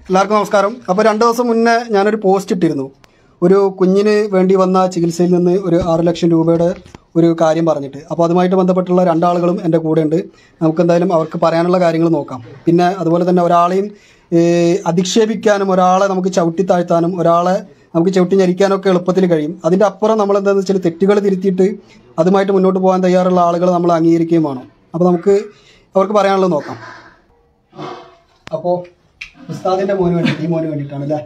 എല്ലാവർക്കും നമസ്കാരം അപ്പോൾ രണ്ട് ദിവസം മുന്നേ ഞാനൊരു പോസ്റ്റ് ഇട്ടിരുന്നു ഒരു കുഞ്ഞിന് വേണ്ടി വന്ന ചികിത്സയിൽ നിന്ന് ഒരു ആറ് ലക്ഷം രൂപയുടെ ഒരു കാര്യം പറഞ്ഞിട്ട് അപ്പോൾ അതുമായിട്ട് ബന്ധപ്പെട്ടുള്ള രണ്ടാളുകളും എൻ്റെ കൂടെ ഉണ്ട് നമുക്ക് എന്തായാലും അവർക്ക് പറയാനുള്ള കാര്യങ്ങൾ നോക്കാം പിന്നെ അതുപോലെ തന്നെ ഒരാളെയും ഏഹ്, അധിക്ഷേപിക്കാനും ഒരാളെ നമുക്ക് ചവിട്ടി താഴ്ത്താനും ഒരാളെ നമുക്ക് ചവിട്ടി ഞെരിക്കാനൊക്കെ എളുപ്പത്തിൽ കഴിയും അതിൻ്റെ അപ്പുറം നമ്മൾ എന്താണെന്ന് വെച്ചാൽ തെറ്റുകൾ തിരുത്തിയിട്ട് അതുമായിട്ട് മുന്നോട്ട് പോകാൻ തയ്യാറുള്ള ആളുകൾ നമ്മൾ അംഗീകരിക്കുകയും വേണം അപ്പോൾ നമുക്ക് അവർക്ക് പറയാനുള്ളത് നോക്കാം അപ്പോൾ ഉസ്താദിന്റെ മോന് വേണ്ടി ഈ മോന് വേണ്ടിയിട്ടാണ് അല്ലേ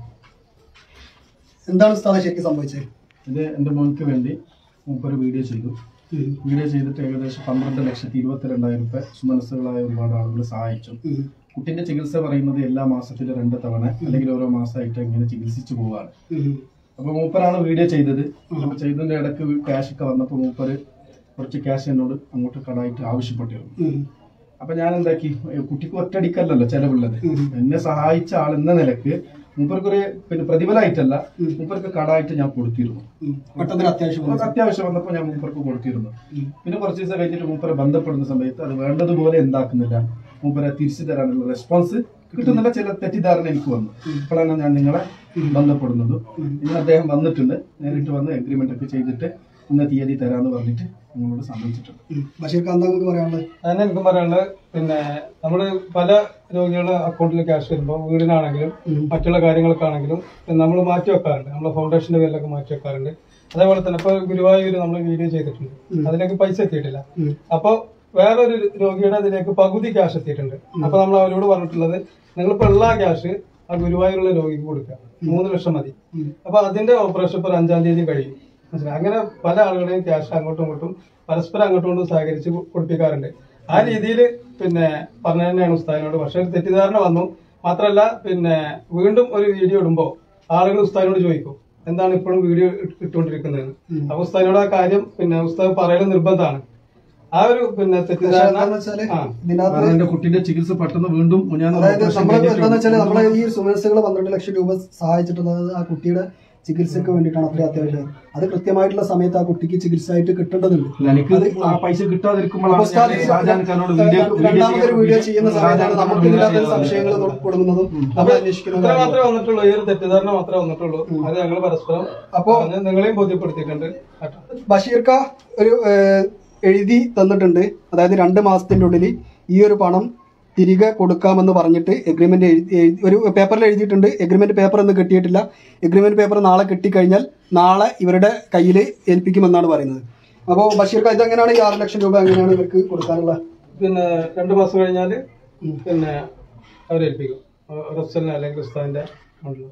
എന്താണ് ഉസ്താദ് ശരിക്കും സംഭവിച്ചത് ഇത് എൻ്റെ മോൻക്ക് വേണ്ടി മൂപ്പര് വീഡിയോ ചെയ്തു വീഡിയോ ചെയ്തിട്ട് ഏകദേശം പന്ത്രണ്ട് ലക്ഷത്തി ഇരുപത്തിരണ്ടായിരം രൂപ സുമനസ്സുകളായ ഒരുപാട് ആളുകൾ സഹായിച്ചു കുട്ടിന്റെ ചികിത്സ പറയുന്നത് എല്ലാ മാസത്തിലും രണ്ട് തവണ അല്ലെങ്കിൽ ഓരോ മാസമായിട്ട് ഇങ്ങനെ ചികിത്സിച്ചു പോവാണ് അപ്പൊ മൂപ്പരാണ് വീഡിയോ ചെയ്തത് അപ്പൊ ചെയ്തതിന്റെ ഇടയ്ക്ക് ക്യാഷ് ഒക്കെ വന്നപ്പോൾ മൂപ്പര് കുറച്ച് ക്യാഷ് എന്നോട് അങ്ങോട്ട് കടായിട്ട് ആവശ്യപ്പെട്ടിരുന്നു അപ്പൊ ഞാൻ എന്താക്കി ഏ, കുട്ടിക്ക് ഒറ്റടിക്കല്ലല്ലോ ചെലവുള്ളത് എന്നെ സഹായിച്ച ആൾ എന്ന നിലക്ക് മൂപ്പർക്കൊരു പിന്നെ പ്രതിഫലമായിട്ടല്ല മൂപ്പർക്ക് കടായിട്ട് ഞാൻ കൊടുത്തിരുന്നു പെട്ടെന്ന് അത്യാവശ്യം നമുക്ക് അത്യാവശ്യം വന്നപ്പോൾ ഞാൻ മൂപ്പർക്ക് കൊടുത്തിരുന്നു പിന്നെ കുറച്ച് ദിവസം കഴിഞ്ഞിട്ട് മൂപ്പരെ ബന്ധപ്പെടുന്ന സമയത്ത് അത് വേണ്ടതുപോലെ എന്താക്കുന്നില്ല മൂപ്പരെ തിരിച്ചു തരാനുള്ള റെസ്പോൺസ് കിട്ടുന്നില്ല ചില തെറ്റിദ്ധാരണ എനിക്ക് വന്നു അപ്പോഴാണ് ഞാൻ നിങ്ങളെ ബന്ധപ്പെടുന്നത് ഇന്ന് അദ്ദേഹം വന്നിട്ടുണ്ട് നേരിട്ട് വന്ന് അഗ്രിമെന്റ് ഒക്കെ ചെയ്തിട്ട് ഇന്ന തീയതി തരാന്ന് പറഞ്ഞിട്ട് നിങ്ങളോട് സമ്മതിച്ചിട്ടുണ്ട് ബഷീർക്ക് എന്താ നിങ്ങൾക്ക് പറയാനുള്ളത് അതിന് എനിക്കും പറയാനുള്ളത് പിന്നെ നമ്മള് പല രോഗികളുടെ അക്കൗണ്ടിൽ ക്യാഷ് വരുമ്പോൾ വീടിനാണെങ്കിലും മറ്റുള്ള കാര്യങ്ങൾക്കാണെങ്കിലും നമ്മൾ മാറ്റി വെക്കാറുണ്ട് നമ്മളെ ഫൗണ്ടേഷന്റെ പേരിലൊക്കെ മാറ്റി വെക്കാറുണ്ട് അതേപോലെ തന്നെ ഇപ്പൊ ഗുരുവായൂർ നമ്മൾ വീഡിയോ ചെയ്തിട്ടുണ്ട് അതിലേക്ക് പൈസ എത്തിയിട്ടില്ല അപ്പൊ വേറൊരു രോഗിയുടെ അതിലേക്ക് പകുതി ക്യാഷ് എത്തിയിട്ടുണ്ട് അപ്പൊ നമ്മൾ അവരോട് പറഞ്ഞിട്ടുള്ളത് നിങ്ങളിപ്പോ ഉള്ള ക്യാഷ് ആ ഗുരുവായൂരുള്ള രോഗിക്ക് കൊടുക്കുക മൂന്ന് ലക്ഷം മതി അപ്പൊ അതിന്റെ ഓപ്പറേഷൻ ഇപ്പൊ ഒരു അഞ്ചാം തീയതി കഴിയും മനസ്സിലായോ? അങ്ങനെ പല ആളുകളുടെയും ക്യാഷ് അങ്ങോട്ടും ഇങ്ങോട്ടും പരസ്പരം അങ്ങോട്ടും ഇങ്ങോട്ടും സഹകരിച്ച് കൊ- കൊടുപ്പിക്കാറുണ്ട് ആ രീതിയിൽ പിന്നെ പറഞ്ഞു തന്നെയാണ് ഉസ്താദിനോട് പക്ഷെ ഒരു തെറ്റിദ്ധാരണ വന്നു മാത്രമല്ല പിന്നെ വീണ്ടും ഒരു വീഡിയോ ഇടുമ്പോൾ ആളുകൾ ഉസ്താദിനോട് ചോദിക്കും എന്താണ് ഇപ്പോഴും വീഡിയോ ഇട്ടുകൊണ്ടിരിക്കുന്നത് അപ്പൊ ഉസ്താദിനോട് ആ കാര്യം പിന്നെ ഉസ്താദ് പറയൽ നിർബന്ധമാണ് ആ ഒരു പിന്നെ തെറ്റിദ്ധാരണ എന്താന്ന് വെച്ചാല് ആ ഇതിനകത്ത് കാരണം എന്റെ കുട്ടിന്റെ ചികിത്സ പെട്ടെന്ന് വീണ്ടും ഞാൻ അതായത് operation നമ്മൾ കഴിഞ്ഞിട്ട് എന്താന്ന് വെച്ചാൽ നമ്മളെ ഈ സുമനസ്സുകൾ പന്ത്രണ്ട് ലക്ഷം രൂപ സഹായിച്ചിട്ടുള്ളത് ആ കുട്ടിയുടെ ചികിത്സക്ക് വേണ്ടിയിട്ടാണ് അത്രയും അത്യാവശ്യം അത് കൃത്യമായിട്ടുള്ള സമയത്ത് ആ കുട്ടിക്ക് ചികിത്സ ആയിട്ട് കിട്ടേണ്ടതുണ്ട് എനിക്ക് ആ പൈസ കിട്ടാതിരിക്കുമ്പോഴാണ് ഉസ്താദ് ഞാൻ ഷാജാൻ ഖാനോട് വീഡിയോ രണ്ടാമതൊരു വീഡിയോ ചെയ്യുന്ന സമയത്താണ് ഷാജാൻ നമുക്ക് ഖാനോട് ഇതിനകത്ത് വീഡിയോ സംശയങ്ങൾ കൊടുക്കുന്നതും നമ്മൾ ഇത്ര അന്വേഷിക്കുന്നതും മാത്രമേ വന്നിട്ടുള്ളൂ ഈ ഒരു തെറ്റിദ്ധാരണ മാത്രമേ വന്നിട്ടുള്ളൂ അത് ഞങ്ങൾ പരസ്പരം അപ്പോ പറഞ്ഞ് നിങ്ങളെയും ബോധ്യപ്പെടുത്തിയിട്ടുണ്ട് കേട്ടോ. ബഷീർക്ക ഒരു ഏഹ്, എഴുതി തന്നിട്ടുണ്ട് അതായത് രണ്ട് മാസത്തിന്റെ ഉള്ളിൽ ഈ ഒരു പണം തിരികെ കൊടുക്കാമെന്ന് പറഞ്ഞിട്ട് എഗ്രിമെന്റ് ഒരു പേപ്പറിൽ എഴുതിയിട്ടുണ്ട് എഗ്രിമെന്റ് പേപ്പർ ഒന്നും കിട്ടിയിട്ടില്ല എഗ്രിമെന്റ് പേപ്പർ നാളെ കിട്ടിക്കഴിഞ്ഞാൽ നാളെ ഇവരുടെ കയ്യിൽ ഏൽപ്പിക്കുമെന്നാണ് പറയുന്നത് അപ്പോൾ ബഷീർക്ക ഇതെങ്ങനെയാണ് ഈ ആറ് ലക്ഷം രൂപ എങ്ങനെയാണ് ഇവർക്ക് കൊടുക്കാനുള്ള പിന്നെ രണ്ടു മാസം കഴിഞ്ഞാല് പിന്നെ അവരേൽപ്പിക്കും റഫ്സലിനെ അല്ലെങ്കിൽ ഉസ്താദിന്റെ അക്കൗണ്ടിൽ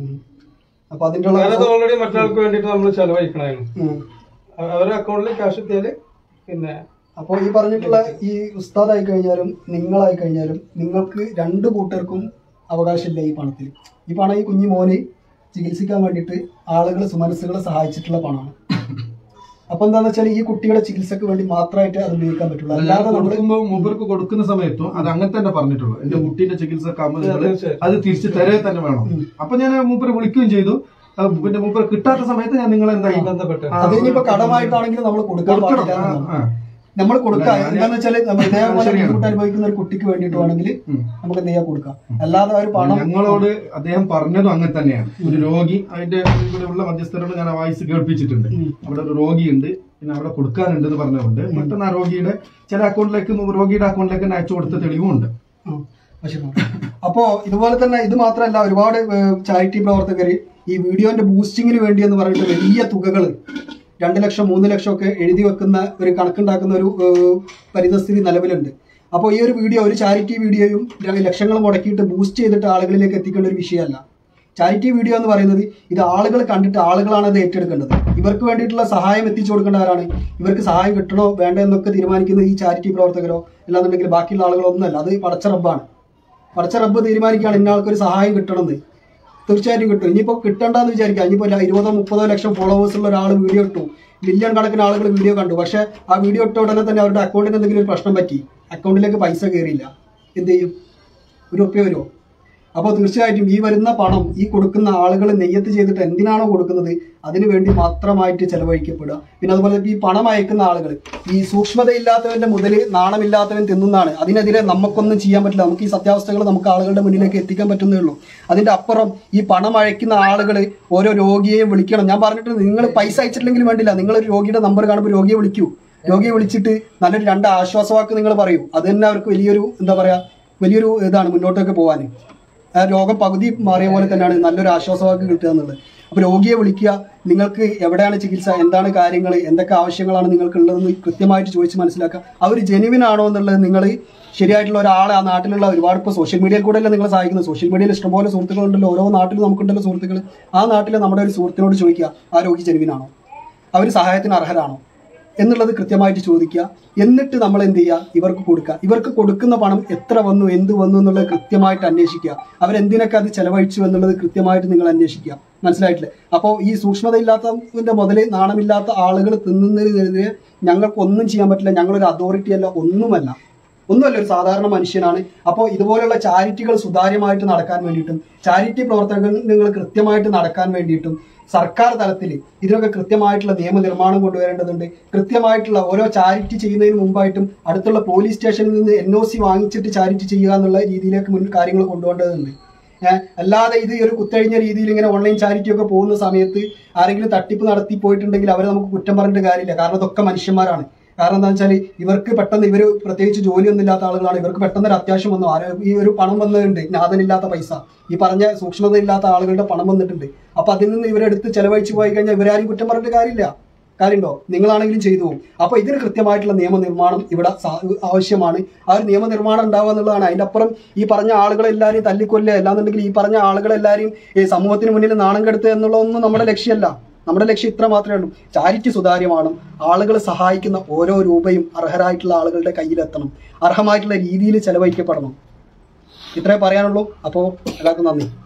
അപ്പൊ അതിൻ്റെ ഉള്ള ഞാനത് ഓൾറെഡി മറ്റൊരാൾക്ക് വേണ്ടിയിട്ട് നമ്മൾ ചെലവഴിക്കണമായിരുന്നു ഉം. അവ- അവരുടെ അക്കൗണ്ടിൽ ക്യാഷ് എത്തിയാല് പിന്നെ അപ്പോൾ ഈ പറഞ്ഞിട്ടുള്ള ഈ ഉസ്താദായി കഴിഞ്ഞാലും നിങ്ങളായി കഴിഞ്ഞാലും നിങ്ങൾക്ക് രണ്ട് കൂട്ടർക്കും അവകാശമില്ല ഈ പണത്തിൽ ഈ പണം ഈ കുഞ്ഞു മോന് ചികിത്സിക്കാൻ വേണ്ടിയിട്ട് ആളുകൾ സുമനസ്സുകളെ സഹായിച്ചിട്ടുള്ള പണമാണ് അപ്പൊ എന്താന്ന് വെച്ചാൽ ഈ കുട്ടിയുടെ ചികിത്സക്ക് വേണ്ടി മാത്രമായിട്ട് അത് ഉപയോഗിക്കാൻ പറ്റുള്ളൂ ഞാൻ അല്ലാതെ നമ്മൾ കൊടുക്കുമ്പോ മൂപ്പർക്ക് കൊടുക്കുന്ന സമയത്തും അത് അങ്ങനെ തന്നെ പറഞ്ഞിട്ടുള്ളൂ എന്റെ കുട്ടീന്റെ ചികിത്സ നിങ്ങള് തീർച്ചയായും. അത് തിരിച്ചു തരേ തന്നെ വേണം അപ്പൊ ഞാൻ മൂപ്പരെ വിളിക്കുകയും ചെയ്തു അത് പിന്നെ മൂപ്പര് കിട്ടാത്ത സമയത്ത് ഞാൻ നിങ്ങളെ എന്തായി ബന്ധപ്പെട്ട് അത് ഇനിയിപ്പോ കടമായിട്ടാണെങ്കിലും നമ്മൾ കൊടുക്കാൻ കൊടുക്കണം പാടില്ല ആ, എന്നുള്ളതാണ്. ആ. നമ്മൾ കൊടുക്കാം എന്താന്ന് വെച്ചാൽ നമ്മൾ ഇതേപോലെ ശരിയാണ്. ബുദ്ധിമുട്ട് അനുഭവിക്കുന്ന ഒരു കുട്ടിക്ക് വേണ്ടിയിട്ട് വേണമെങ്കിൽ ഉം. നമുക്ക് എന്ത് ചെയ്യാൻ കൊടുക്കാം അല്ലാതെ ആ ഒരു പണം ഞങ്ങളോട് അദ്ദേഹം പറഞ്ഞതും അങ്ങനെ തന്നെയാണ് ഒരു രോഗി അതിന്റെ ഇവിടെ ഉള്ള മധ്യസ്ഥരോട് ഞാൻ ആ വായിസ് കേൾപ്പിച്ചിട്ടുണ്ട് അവിടെ ഒരു രോഗിയുണ്ട് പിന്നെ അവിടെ കൊടുക്കാനുണ്ട് എന്ന് പറഞ്ഞുകൊണ്ട് പെട്ടെന്ന് ആ രോഗിയുടെ ചില അക്കൗണ്ടിലേക്ക് രോഗിയുടെ അക്കൗണ്ടിലേക്ക് തന്നെ അയച്ചു കൊടുത്ത തെളിവുമുണ്ട് ഉം. ബഷീർ അപ്പോ ഇതുപോലെ തന്നെ ഇത് മാത്രമല്ല ഒരുപാട് ചാരിറ്റി പ്രവർത്തകർ ഈ വീഡിയോന്റെ ബൂസ്റ്റിങ്ങിന് വേണ്ടി എന്ന് പറഞ്ഞിട്ട് വലിയ തുകകൾ രണ്ട് ലക്ഷം മൂന്ന് ലക്ഷം ഒക്കെ എഴുതി വെക്കുന്ന ഒരു കണക്കുണ്ടാക്കുന്ന ഒരു ഏഹ്, പരിതസ്ഥിതി നിലവിലുണ്ട് അപ്പോൾ ഈ ഒരു വീഡിയോ ഒരു ചാരിറ്റി വീഡിയോയും ര- ലക്ഷങ്ങൾ മുടക്കിയിട്ട് ബൂസ്റ്റ് ചെയ്തിട്ട് ആളുകളിലേക്ക് എത്തിക്കേണ്ട ഒരു വിഷയമല്ല ചാരിറ്റി വീഡിയോ എന്ന് പറയുന്നത് ഇത് ആളുകൾ കണ്ടിട്ട് ആളുകളാണ് അത് ഏറ്റെടുക്കേണ്ടത് ഇവർക്ക് വേണ്ടിയിട്ടുള്ള സഹായം എത്തിച്ചു കൊടുക്കേണ്ടവരാണ് ഇവർക്ക് സഹായം കിട്ടണോ വേണ്ടോ എന്നൊക്കെ തീരുമാനിക്കുന്നത് ഈ ചാരിറ്റി പ്രവർത്തകരോ അല്ലാന്നുണ്ടെങ്കിൽ ബാക്കിയുള്ള ആളുകളോ ഒന്നുമല്ല അത് പടച്ച റബ്ബാണ് പടച്ച റബ്ബ് തീരുമാനിക്കുകയാണ് ഇന്ന ആൾക്കൊരു സഹായം കിട്ടണമെന്ന് തീർച്ചയായിട്ടും കിട്ടും ഇനിയിപ്പോൾ കിട്ടണ്ടെന്ന് വിചാരിക്കാം ഇനിയിപ്പോൾ ഒരു ഇരുപതോ മുപ്പതോ ലക്ഷം ഫോളോവേഴ്സ് ഉള്ള ഒരാൾ വീഡിയോ ഇട്ടു മില്യൺ കണക്കിന് ആളുകൾ വീഡിയോ കണ്ടു പക്ഷേ ആ വീഡിയോ ഇട്ട ഉടനെ തന്നെ അവരുടെ അക്കൗണ്ടിന് എന്തെങ്കിലും ഒരു പ്രശ്നം പറ്റി അക്കൗണ്ടിലേക്ക് പൈസ കയറിയില്ല എന്ത് ചെയ്യും ഒരു ഉറപ്പേ വരുമോ അപ്പോൾ തീർച്ചയായിട്ടും ഈ വരുന്ന പണം ഈ കൊടുക്കുന്ന ആളുകൾ നെയ്യത്ത് ചെയ്തിട്ട് എന്തിനാണോ കൊടുക്കുന്നത് അതിനു വേണ്ടി മാത്രമായിട്ട് ചെലവഴിക്കപ്പെടുക പിന്നെ അതുപോലെ ഈ പണം അയക്കുന്ന ആളുകൾ ഈ സൂക്ഷ്മതയില്ലാത്തവന്റെ മുതൽ നാണമില്ലാത്തവൻ തിന്നുന്നതാണ് അതിനെതിരെ നമുക്കൊന്നും ചെയ്യാൻ പറ്റില്ല നമുക്ക് ഈ സത്യാവസ്ഥകൾ നമുക്ക് ആളുകളുടെ മുന്നിലേക്ക് എത്തിക്കാൻ പറ്റുന്നേ ഉള്ളൂ അതിന്റെ അപ്പുറം ഈ പണം അയക്കുന്ന ആളുകൾ ഓരോ രോഗിയെയും വിളിക്കണം ഞാൻ പറഞ്ഞിട്ട് നിങ്ങൾ പൈസ അയച്ചിട്ടില്ലെങ്കിലും വേണ്ടില്ല നിങ്ങൾ ഒരു രോഗിയുടെ നമ്പർ കാണുമ്പോൾ രോഗിയെ വിളിക്കൂ രോഗിയെ വിളിച്ചിട്ട് നല്ലൊരു രണ്ട് ആശ്വാസവാക്ക് നിങ്ങൾ പറയൂ അത് തന്നെ അവർക്ക് വലിയൊരു എന്താ പറയാ വലിയൊരു ഇതാണ് മുന്നോട്ടേക്ക് പോകാൻ ആ രോഗം പകുതി മാറിയ പോലെ തന്നെയാണ് നല്ലൊരു ആശ്വാസവാക്ക് കിട്ടുക എന്നുള്ളത് അപ്പൊ രോഗിയെ വിളിക്കുക നിങ്ങൾക്ക് എവിടെയാണ് ചികിത്സ എന്താണ് കാര്യങ്ങൾ എന്തൊക്കെ ആവശ്യങ്ങളാണ് നിങ്ങൾക്ക് ഉള്ളതെന്ന് കൃത്യമായിട്ട് ചോദിച്ച് മനസ്സിലാക്കുക അവർ ജെനുവിൻ ആണോ എന്നുള്ളത് നിങ്ങൾ ശരിയായിട്ടുള്ള ഒരാളെ ആ നാട്ടിലുള്ള ഒരുപാട് ഇപ്പോൾ സോഷ്യൽ മീഡിയയിൽ കൂടെ അല്ലേ നിങ്ങളെ സഹായിക്കുന്നത് സോഷ്യൽ മീഡിയയിൽ ഇഷ്ടംപോലെ സുഹൃത്തുക്കളുണ്ടല്ലോ ഓരോ നാട്ടിലും നമുക്കുണ്ടല്ലോ സുഹൃത്തുക്കൾ ആ നാട്ടിലെ നമ്മുടെ ഒരു സുഹൃത്തിനോട് ചോദിക്കുക ആ രോഗി ജെനുവിനാണോ അവർ സഹായത്തിന് അർഹരാണോ എന്നുള്ളത് കൃത്യമായിട്ട് ചോദിക്കുക എന്നിട്ട് നമ്മൾ എന്ത് ചെയ്യുക ഇവർക്ക് കൊടുക്കുക ഇവർക്ക് കൊടുക്കുന്ന പണം എത്ര വന്നു എന്ത് വന്നു എന്നുള്ളത് കൃത്യമായിട്ട് അന്വേഷിക്കുക അവരെന്തിനൊക്കെ അത് ചെലവഴിച്ചു എന്നുള്ളത് കൃത്യമായിട്ട് നിങ്ങൾ അന്വേഷിക്കുക മനസ്സിലായിട്ടില്ലേ അപ്പോൾ ഈ സൂക്ഷ്മതയില്ലാത്തതിന്റെ മുതല് നാണമില്ലാത്ത ആളുകൾ തിന്നുന്നതിനെതിരെ ഞങ്ങൾക്ക് ഒന്നും ചെയ്യാൻ പറ്റില്ല ഞങ്ങളൊരു അതോറിറ്റി അല്ല ഒന്നുമല്ല ഒന്നുമല്ല ഒരു സാധാരണ മനുഷ്യനാണ് അപ്പോൾ ഇതുപോലുള്ള ചാരിറ്റികൾ സുതാര്യമായിട്ട് നടക്കാൻ വേണ്ടിയിട്ടും ചാരിറ്റി പ്രവർത്തനങ്ങൾ കൃത്യമായിട്ട് നടക്കാൻ വേണ്ടിയിട്ടും സർക്കാർ തലത്തിൽ ഇതിനൊക്കെ കൃത്യമായിട്ടുള്ള നിയമനിർമ്മാണം കൊണ്ടുവരേണ്ടതുണ്ട് കൃത്യമായിട്ടുള്ള ഓരോ ചാരിറ്റി ചെയ്യുന്നതിന് മുമ്പായിട്ടും അടുത്തുള്ള പോലീസ് സ്റ്റേഷനിൽ നിന്ന് എൻ ഒ സി വാങ്ങിച്ചിട്ട് ചാരിറ്റി ചെയ്യുക എന്നുള്ള രീതിയിലേക്ക് മുൻ കാര്യങ്ങൾ കൊണ്ടുപോകേണ്ടതുണ്ട് ഏഹ് അല്ലാതെ ഇത് ഒരു കുത്തഴിഞ്ഞ രീതിയിൽ ഇങ്ങനെ ഓൺലൈൻ ചാരിറ്റി ഒക്കെ പോകുന്ന സമയത്ത് ആരെങ്കിലും തട്ടിപ്പ് നടത്തി പോയിട്ടുണ്ടെങ്കിൽ അവരെ നമുക്ക് കുറ്റം പറഞ്ഞിട്ട് കാര്യമില്ല കാരണം ഇതൊക്കെ മനുഷ്യന്മാരാണ് കാരണം എന്താ വെച്ചാൽ ഇവർക്ക് പെട്ടെന്ന് ഇവർ പ്രത്യേകിച്ച് ജോലിയൊന്നും ഇല്ലാത്ത ആളുകളാണ് ഇവർക്ക് പെട്ടെന്ന് ഒരു അത്യാവശ്യം വന്നു ആരോ ഈ ഒരു പണം വന്നിട്ടുണ്ട് നാഥനില്ലാത്ത പൈസ ഈ പറഞ്ഞ സൂക്ഷ്മത ഇല്ലാത്ത ആളുകളുടെ പണം വന്നിട്ടുണ്ട് അപ്പൊ അതിൽ നിന്ന് ഇവരെടുത്ത് ചെലവഴിച്ച് പോയി കഴിഞ്ഞാൽ ഇവരാരും കുറ്റം പറഞ്ഞിട്ട് കാര്യമില്ല കാര്യമുണ്ടോ നിങ്ങളാണെങ്കിലും ചെയ്തു പോകും അപ്പൊ ഇതിന് കൃത്യമായിട്ടുള്ള നിയമനിർമ്മാണം ഇവിടെ സാ- ആവശ്യമാണ് ആ ഒരു നിയമനിർമ്മാണം ഉണ്ടാവുക എന്നുള്ളതാണ് അതിന്റെ അപ്പുറം ഈ പറഞ്ഞ ആളുകളെല്ലാവരും തല്ലിക്കൊല്ലുക അല്ലാന്നുണ്ടെങ്കിൽ ഈ പറഞ്ഞ ആളുകളെല്ലാവരും ഈ സമൂഹത്തിന് മുന്നിൽ നാണം കെടുത്തുക എന്നുള്ളതൊന്നും നമ്മുടെ ലക്ഷ്യമല്ല നമ്മുടെ ലക്ഷ്യം ഇത്ര മാത്രമേ ഉള്ളൂ ചാരിറ്റി സുതാര്യമാണ് ആളുകൾ സഹായിക്കുന്ന ഓരോ രൂപയും അർഹരായിട്ടുള്ള ആളുകളുടെ കയ്യിലെത്തണം അർഹമായിട്ടുള്ള രീതിയിൽ ചെലവഴിക്കപ്പെടണം ഇത്രേ പറയാനുള്ളൂ അപ്പോൾ എല്ലാവർക്കും നന്ദി